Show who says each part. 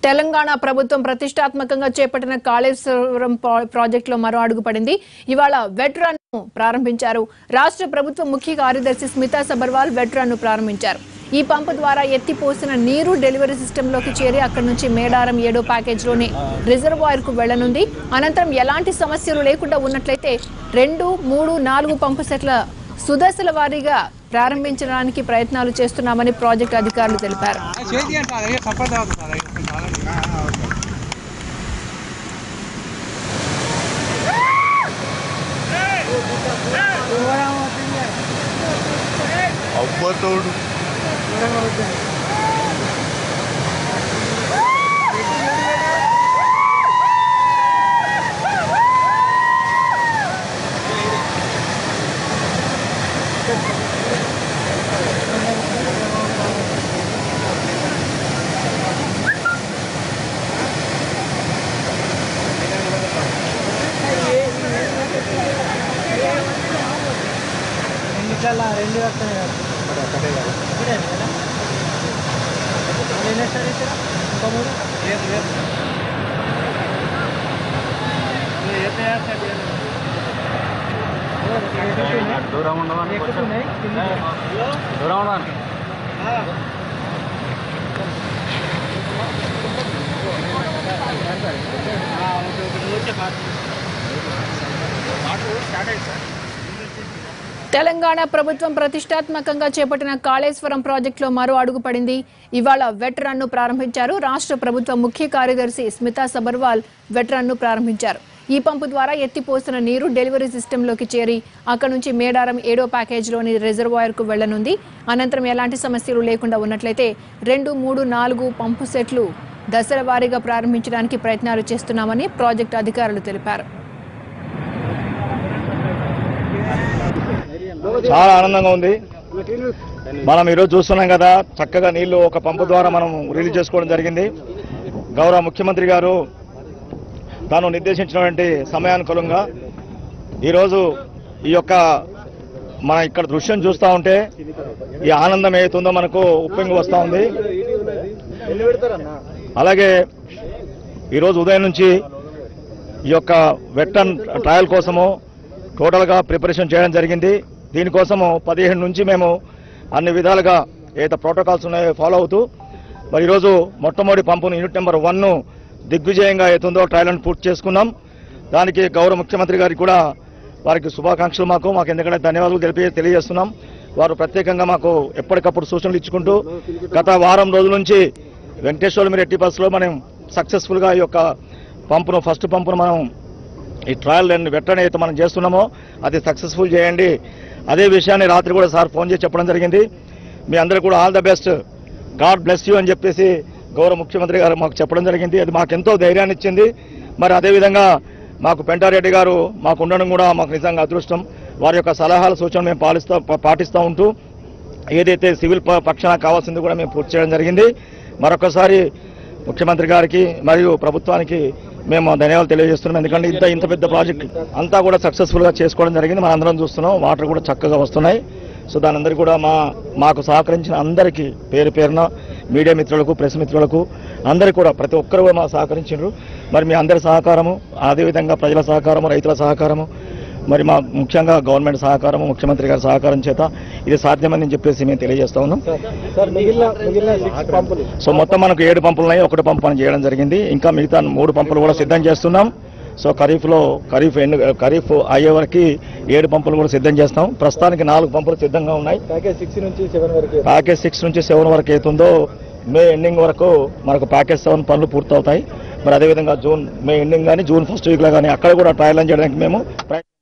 Speaker 1: తెలంగాణ ప్రభుత్వం ప్రతిష్టాత్మకంగా చేపట్టిన కాళేశ్వరం పా- ప్రాజెక్టులో మరో అడుగు పడింది ఇవాళ వెట్ రన్ ను ప్రారంభించారు రాష్ట్ర ప్రభుత్వ ముఖ్య కార్యదర్శి స్మితా సబర్వాల్ వెట్ రన్ ను ప్రారంభించారు ఈ పంపు ద్వారా ఎత్తిపోసిన నీరు డెలివరీ సిస్టంలోకి చేరి అక్కడి నుంచి మేడారం ఏడో ప్యాకేజ్లోని రిజర్వాయర్ కు వెళ్లనుంది అనంతరం ఎలాంటి సమస్యలు లేకుండా ఉన్నట్లయితే రెండు మూడు నాలుగు పంపు సెట్ల సుదశల వారీగా ప్రారంభించడానికి ప్రయత్నాలు చేస్తున్నామని ప్రాజెక్టు అధికారులు తెలిపారు
Speaker 2: చేతి అంటారు అయ్యో సపోర్ట్ అవుతుంది
Speaker 3: అబ్బతోడు
Speaker 2: రెండిట్ల రెండు వస్తాయి కదా ఎన్ని వస్తాయి ఇక్కడ? ఇంకా మూడు
Speaker 3: దూరం ఉండమని
Speaker 2: ఎక్కుతున్నాయి కిందికి.
Speaker 3: దూరం ఉండమని
Speaker 1: తెలంగాణ ప్రభుత్వం ప్రతిష్టాత్మకంగా చేపట్టిన కాళేశ్వరం ప్రాజెక్టులో మరో అడుగు పడింది ఇవాళ వెట్ రన్ ను ప్రారంభించారు రాష్ట్ర ప్రభుత్వ ముఖ్య కార్యదర్శి స్మితా సబర్వాల్ వెట్ రన్ ను ప్రారంభించారు ఈ పంపు ద్వారా ఎత్తిపోసిన నీరు డెలివరీ సిస్టంలోకి చేరి అక్కడి నుంచి మేడారం ఏడో ప్యాకేజీలోని రిజర్వాయర్ కు వెళ్లనుంది అనంతరం ఎలాంటి సమస్యలు లేకుండా ఉన్నట్లయితే రెండు మూడు నాలుగు పంపు సెట్లు దశల వారీగా ప్రారంభించడానికి ప్రయత్నాలు చేస్తున్నామని ప్రాజెక్టు అధికారులు తెలిపారు
Speaker 4: చాలా ఆనందంగా ఉంది మనం ఈరోజు చూస్తున్నాం కదా చక్కగా నీళ్లు ఒక పంపు ద్వారా మనం రిలీజ్ చేసుకోవడం జరిగింది గౌరవ ముఖ్యమంత్రి గారు తాను నిర్దేశించినటువంటి సమయానుకూలంగా ఈరోజు ఈ యొక్క మన ఇక్కడ దృశ్యం చూస్తూ ఉంటే ఈ ఆనందం ఏతుందో మనకు ఉప్పొంగి వస్తూ ఉంది అలాగే ఈరోజు ఉదయం నుంచి ఈ యొక్క వెట్టన్ ట్రయల్ కోసము టోటల్గా ప్రిపరేషన్ చేయడం జరిగింది దీనికోసము పదిహేను నుంచి మేము అన్ని విధాలుగా ఏదైతే ప్రోటోకాల్స్ ఉన్నాయో ఫాలో అవుతూ మరి ఈరోజు మొట్టమొదటి పంపును యూనిట్ నెంబర్ వన్ను దిగ్విజయంగా అవుతుందో ట్రయల్ను పూర్తి చేసుకున్నాం దానికి గౌరవ ముఖ్యమంత్రి గారికి కూడా వారికి శుభాకాంక్షలు మాకు మాకు ఎందుకంటే ధన్యవాదాలు తెలిపి తెలియజేస్తున్నాం వారు ప్రత్యేకంగా మాకు ఎప్పటికప్పుడు సూచనలు ఇచ్చుకుంటూ గత వారం రోజుల నుంచి వెంకటేశ్వర మీరు ఎట్టి బస్సులో మనం సక్సెస్ఫుల్గా ఈ యొక్క పంపును ఫస్ట్ పంపును మనం ఈ ట్రయల్ అండ్ వెట్టని అయితే మనం చేస్తున్నామో అది సక్సెస్ఫుల్ చేయండి అదే విషయాన్ని రాత్రి కూడా సార్ ఫోన్ చేసి చెప్పడం జరిగింది మీ అందరూ కూడా all the best God bless you అని చెప్పేసి గౌరవ ముఖ్యమంత్రి గారు మాకు చెప్పడం జరిగింది అది మాకు ఎంతో ధైర్యాన్ని ఇచ్చింది మరి అదేవిధంగా మాకు పెంటారెడ్డి గారు మాకు ఉండడం కూడా మాకు నిజంగా అదృష్టం వారి యొక్క సలహాల సూచనలు మేము పాలిస్తా పా- పాటిస్తూ ఉంటూ ఏదైతే సివిల్ ప- పక్షాన కావాల్సింది కూడా మేము పూర్తి చేయడం జరిగింది మరొకసారి ముఖ్యమంత్రి గారికి మరియు ప్రభుత్వానికి మేము ధన్యవాదాలు తెలియజేస్తున్నాం ఎందుకంటే ఇంత ఇంత పెద్ద ప్రాజెక్ట్ అంతా కూడా సక్సెస్ఫుల్ గా చేసుకోవడం జరిగింది మనం అందరం చూస్తున్నాం వాటర్ కూడా చక్కగా వస్తున్నాయి సో దాని అందరికీ కూడా మా మాకు సహకరించిన అందరికీ పేరు పేరున మీడియా మిత్రులకు ప్రెస్ మిత్రులకు అందరికీ కూడా ప్రతి ఒక్కరు కూడా మాకు సహకరించారు మరి మీ అందరి సహకారము అదేవిధంగా ప్రజల సహకారము రైతుల సహకారము మరి మా ముఖ్యంగా గవర్నమెంట్ సహకారము ముఖ్యమంత్రి గారి సహకారం చేత ఇది సాధ్యమని చెప్పేసి మేము తెలియజేస్తా ఉన్నాం
Speaker 2: సార్ మిగిలిన మిగిలిన సిక్స్ పంపులు
Speaker 4: సో మొత్తం మనకు ఏడు పంపులు ఉన్నాయి ఒకటి పంపు మనం చేయడం జరిగింది ఇంకా మిగతా మూడు పంపులు కూడా సిద్ధం చేస్తున్నాం సో ఖరీఫ్లో ఖరీఫ్ ఎండ్ ఖరీఫ్ అయ్యే వరకు ఏడు పంపులు కూడా సిద్ధం చేస్తాం ప్రస్తుతానికి నాలుగు పంపులు సిద్ధంగా ఉన్నాయి
Speaker 2: ప్యాకేజ్ సిక్స్ నుంచి సెవెన్ వరకు
Speaker 4: ప్యాకేజ్ సిక్స్ నుంచి సెవెన్ వరకు అవుతుందో మే ఎండింగ్ వరకు మనకు ప్యాకేజ్ సెవెన్ పనులు పూర్తవుతాయి మరి అదేవిధంగా జూన్ మే ఎండింగ్ కానీ జూన్ ఫస్ట్ వీక్లో కానీ అక్కడ కూడా ట్రయల్ చేయడానికి మేము ప్రయత్నం